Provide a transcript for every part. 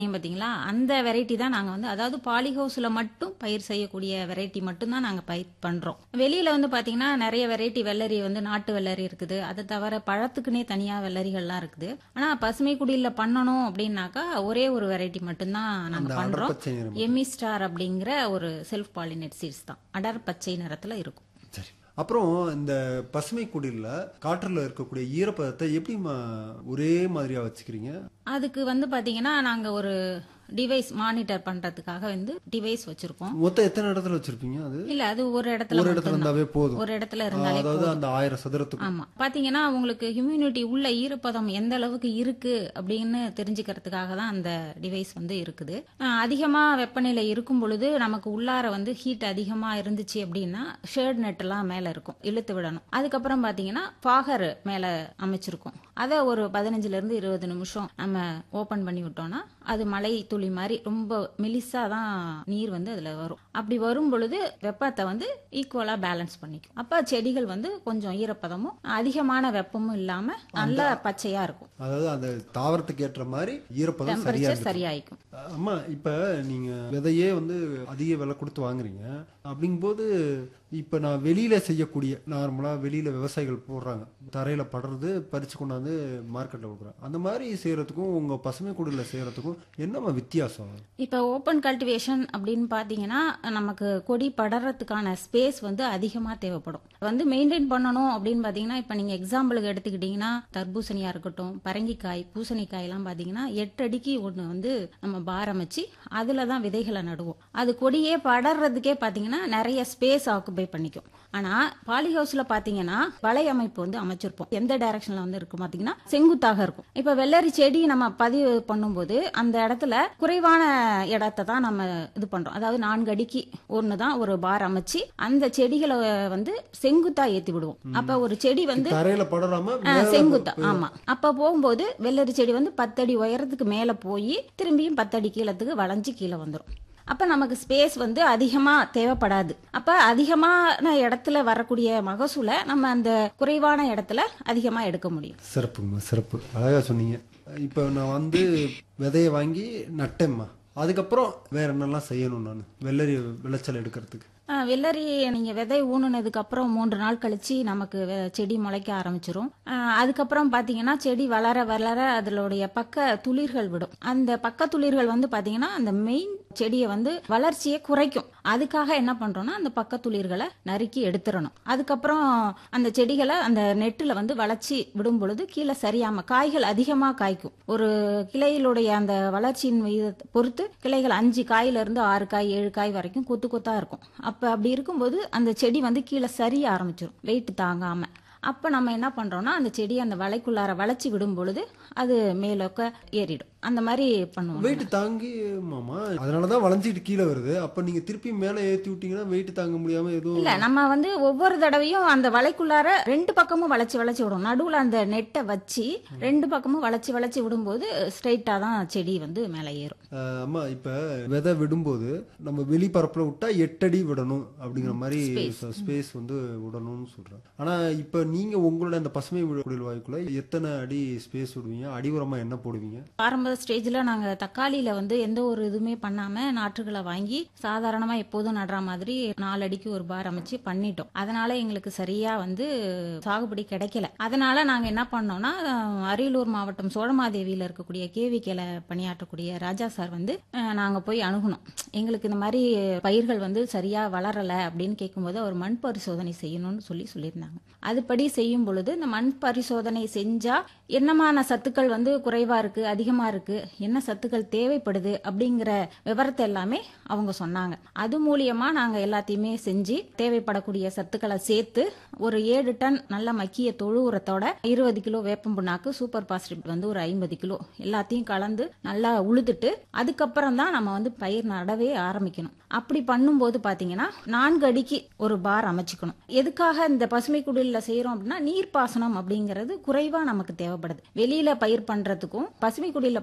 பார்த்தீங்களா அந்த வெரைட்டி தான் நாங்கள் வந்து அதாவது பாலி ஹவுஸில் மட்டும் பயிர் செய்யக்கூடிய வெரைட்டி மட்டும் தான் நாங்கள் பயிர் பண்ணுறோம் வெளியில் வந்து பார்த்தீங்கன்னா நிறைய வெரைட்டி வெள்ளரி வந்து நாட்டு வெள்ளரி இருக்குது அதை தவிர பழத்துக்குனே தனியாக வெள்ளரிகள்லாம் இருக்குது ஆனால் பசுமை குடியில் பண்ணணும் அப்படின்னாக்கா ஒரே ஒரு வெரைட்டி மட்டும்தான் அந்த நாங்கள் பண்ணுறோம் அடர்பச்சை நிறம் எமி ஸ்டார் அப்படிங்கிற ஒரு செல்ஃப் பாலினேட் சீட்ஸ் தான் அடர் பச்சை நிறத்தில் இருக்கும் சரி அப்புறம் இந்த பசுமை குடில்ல காற்றுல இருக்கக்கூடிய ஈரப்பதத்தை எப்படி ஒரே மாதிரியா வச்சுக்கிறீங்க அதுக்கு வந்து பார்த்தீங்கன்னா நாங்கள் ஒரு டிவைஸ் மானிட்டர் பண்ணுறதுக்காக வந்து டிவைஸ் வச்சுருக்கோம் மொத்தம் எத்தனை இடத்துல வச்சிருப்பீங்க அது இல்ல அது ஒரு இடத்துல ஒரு இடத்துல மட்டும்தான். இருந்தாவே போதும் ஒரு இடத்துல இருந்தாலே அதாவது அந்த ஆயிரம் சதுரத்துக்கு ஆமா பாத்தீங்கன்னா உங்களுக்கு ஹியூமினிட்டி உள்ள ஈரப்பதம் எந்த அளவுக்கு இருக்கு அப்படின்னு தெரிஞ்சுக்கிறதுக்காக தான் அந்த டிவைஸ் வந்து இருக்குது அஹ் அதிகமா வெப்பநிலை இருக்கும் பொழுது நமக்கு உள்ளார வந்து ஹீட் அதிகமா இருந்துச்சு அப்படின்னா ஷேட் நெட் எல்லாம் மேல இருக்கும் இழுத்து விடணும் அதுக்கப்புறம் பாத்தீங்கன்னா ஃபாகர் மேல அமைச்சிருக்கும் அதை ஒரு பதினஞ்சுல இருந்து இருபது நிமிஷம் நம்ம ஓபன் பண்ணி விட்டோம்னா அது மழை துளி மாதிரி ரொம்ப மெலிசா தான் நீர் வந்து அதுல வரும் அப்படி வரும் பொழுது வெப்பத்தை வந்து ஈக்குவலா பேலன்ஸ் பண்ணிக்கும் அப்ப செடிகள் வந்து கொஞ்சம் ஈரப்பதமும் அதிகமான வெப்பமும் இல்லாம நல்லா பச்சையா இருக்கும் அதாவது அந்த தாவரத்துக்கு ஏற்ற மாதிரி ஈரப்பதம் சரியா டெம்பரேச்சர் இருக்கு சரியாயிக்கும் அம்மா இப்ப நீங்க விதையே வந்து அதிக விலை கொடுத்து வாங்குறீங்க அப்படிங்கும்போது இப்ப நான் வெளியில செய்யக்கூடிய நார்மலா வெளியில விவசாயிகள் போடுறாங்க தரையில படுறது பறிச்சு கொண்டாந்து மார்க்கெட்ல கொடுக்குறாங்க அந்த மாதிரி செய்யறதுக்கும் உங்க பசுமை குடில செய்யறதுக்கும் என்னம்மா வித்தியாசம் இப்போ ஓப்பன் கல்டிவேஷன் அப்படின்னு பார்த்தீங்கன்னா நமக்கு கொடி படறதுக்கான ஸ்பேஸ் வந்து அதிகமாக தேவைப்படும் வந்து மெயின்டைன் பண்ணணும் அப்படின்னு பார்த்தீங்கன்னா இப்போ நீங்கள் எக்ஸாம்பிளுக்கு எடுத்துக்கிட்டிங்கன்னா தர்பூசணியாக இருக்கட்டும் பரங்கிக்காய் பூசணிக்காயெல்லாம் பார்த்தீங்கன்னா எட்டு அடிக்கு ஒன்று வந்து நம்ம பாரம் வச்சு அதில் தான் விதைகளை நடுவோம் அது கொடியே படறதுக்கே பார்த்தீங்கன்னா நிறைய ஸ்பேஸ் ஆக்குபை பண்ணிக்கும் ஆனால் பாலி ஹவுஸில் பார்த்தீங்கன்னா வலை அமைப்பு வந்து அமைச்சிருப்போம் எந்த டைரக்ஷனில் வந்து இருக்கும் பார்த்தீங்கன்னா செங்குத்தாக இருக்கும் இப்போ வெள்ளரி செடி நம்ம பதிவு பண்ணும்போது அந்த இடத்துல குறைவான இடத்தை தான் நம்ம இது பண்றோம் அதாவது நான்கு அடிக்கு ஒன்று தான் ஒரு பார் அமைச்சு அந்த செடிகளை வந்து செங்குத்தா ஏத்தி விடுவோம் அப்ப ஒரு செடி வந்து தரையில படராம ஆ, செங்குத்தா ஆமா அப்ப போகும்போது வெள்ளரி செடி வந்து பத்தடி உயரத்துக்கு மேல போய் திரும்பியும் பத்தடி கீழத்துக்கு வளைஞ்சு கீழே வந்துரும் அப்ப நமக்கு ஸ்பேஸ் வந்து அதிகமா தேவைப்படாது அப்ப அதிகமான இடத்துல வரக்கூடிய மகசூலை நம்ம அந்த குறைவான இடத்துல அதிகமா எடுக்க முடியும் சிறப்புங்கம்மா சிறப்பு அழகா சொன்னீங்க இப்போ நான் வந்து விதைய வாங்கி நட்டேம்மா அதுக்கப்புறம் வேற என்னெல்லாம் செய்யணும் நான் வெள்ளரி விளைச்சல் எடுக்கிறதுக்கு ஆ, வெள்ளரி நீங்க விதை ஊனுனதுக்கு அப்புறம் மூன்று நாள் கழிச்சு நமக்கு வெ- செடி முளைக்க ஆரம்பிச்சிரும் ஆ, அதுக்கப்புறம் பாத்தீங்கன்னா செடி வளர வளர அதனுடைய பக்க துளிர்கள் விடும் அந்த பக்க துளிர்கள் வந்து பாத்தீங்கன்னா அந்த மெயின் செடியை வந்து வளர்ச்சியை குறைக்கும் அதுக்காக என்ன பண்றோம்னா அந்த பக்க துளிர்களை நறுக்கி எடுத்துறணும் அதுக்கப்புறம் அந்த செடிகளை அந்த நெட்டுல வந்து வளர்ச்சி விடும் பொழுது கீழே சரியாம காய்கள் அதிகமா காய்க்கும் ஒரு கிளையிலுடைய அந்த வளர்ச்சியின் விகிதத்தை பொறுத்து கிளைகள் அஞ்சு காயில இருந்து ஆறு காய் ஏழு காய் வரைக்கும் கொத்து கொத்தா இருக்கும் அப்ப அப்படி இருக்கும்போது அந்த செடி வந்து கீழே சரிய ஆரம்பிச்சிடும் வெயிட் தாங்காம அப்ப நம்ம என்ன பண்றோம்னா அந்த செடியை அந்த வலைக்குள்ளார வளைச்சி விடும் பொழுது அது மேலோக்க ஏறிடும் அந்த மாதிரி பண்ணுவோம் வெயிட் தாங்கி மாமா அதனாலதான் வளைஞ்சிட்டு கீழே வருது அப்ப நீங்க திருப்பி மேலே ஏத்தி விட்டீங்கன்னா வெயிட் தாங்க முடியாம எதுவும் இல்ல நம்ம வந்து ஒவ்வொரு தடவையும் அந்த வலைக்குள்ளார ரெண்டு பக்கமும் வளைச்சு வளைச்சு விடும் நடுவுல அந்த நெட்டை வச்சு ரெண்டு பக்கமும் வளைச்சு வளைச்சு விடும்போது ஸ்ட்ரைட்டா தான் செடி வந்து மேலே ஏறும் அஹ், அம்மா இப்ப விதை விடும்போது நம்ம வெளிப்பரப்புல விட்டா எட்டடி விடணும் அப்படிங்கிற மாதிரி ஸ்பேஸ் வந்து விடணும்னு சொல்றேன் ஆனா இப்ப நீங்க உங்களோட அந்த பசுமை குடில் வாய்க்குள்ள எத்தனை அடி ஸ்பேஸ் விடுவீங்க அடி உரமா என்ன போடுவீங்க ஆரம்ப ஸ்டேஜ்ல நாங்க தக்காளியில வந்து எந்த ஒரு இதுவுமே பண்ணாம நாற்றுகளை வாங்கி சாதாரணமா எப்போதும் நடுற மாதிரி நாலு அடிக்கு ஒரு பார் அமைச்சு பண்ணிட்டோம் அதனால எங்களுக்கு சரியா வந்து சாகுபடி கிடைக்கல அதனால நாங்க என்ன பண்ணோம்னா அஹ், அரியலூர் மாவட்டம் சோழமாதேவியில இருக்கக்கூடிய கேவிக்கையில பணியாற்றக்கூடிய ராஜா சார் வந்து அஹ், நாங்க போய் அணுகுனோம் எங்களுக்கு இந்த மாதிரி பயிர்கள் வந்து சரியா வளரல அப்படின்னு கேட்கும்போது அவர் மண் பரிசோதனை செய்யணும்னு சொல்லி சொல்லியிருந்தாங்க அதுபடி செய்யும் பொழுது இந்த மண் பரிசோதனை செஞ்சா என்னமான சத்துக்கள் வந்து குறைவா இருக்கு அதிகமா இருக்கு என்ன சத்துக்கள் தேவைப்படுது அப்படிங்கிற விவரத்தை எல்லாமே அவங்க சொன்னாங்க அது மூலியமா நாங்க எல்லாத்தையுமே செஞ்சு தேவைப்படக்கூடிய சத்துக்களை சேர்த்து ஒரு ஏழு டன் நல்ல மக்கிய தொழு உரத்தோட இருபது கிலோ வேப்பம் புண்ணாக்கு சூப்பர் பாஸ்டிவ் வந்து ஒரு ஐம்பது கிலோ எல்லாத்தையும் கலந்து நல்லா உழுதுட்டு அதுக்கப்புறம் தான் நம்ம வந்து பயிர் நடவே ஆரம்பிக்கணும் அப்படி பண்ணும்போது பாத்தீங்கன்னா நான்கு அடிக்கு ஒரு பார் அமைச்சுக்கணும் எதுக்காக இந்த பசுமை குடில்ல செய்யறோம் அப்படின்னா நீர்ப்பாசனம் அப்படிங்கிறது குறைவா நமக்கு தேவைப்படுது வெளியில பயிர் பண்றதுக்கும் பசுமை குடில்ல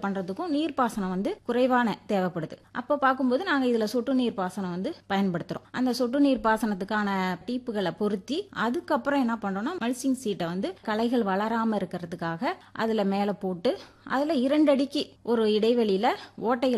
பண்றதுக்கும் நீர்ப்பாசனம் வந்து குறைவான தேவைப்படுது அப்ப பார்க்கும்போது நாங்க இதுல சொட்டு நீர் பாசனம் வந்து பயன்படுத்துறோம் அந்த சொட்டு நீர் பாசனத்துக்கான டீப்புகளை பொருத்தி அதுக்கப்புறம் என்ன பண்றோம்னா மல்சிங் சீட்டை வந்து களைகள் வளராம இருக்கிறதுக்காக அதுல மேல போட்டு அதுல இரண்டு அடிக்கு ஒரு இடைவெளியில ஓட்டைகள்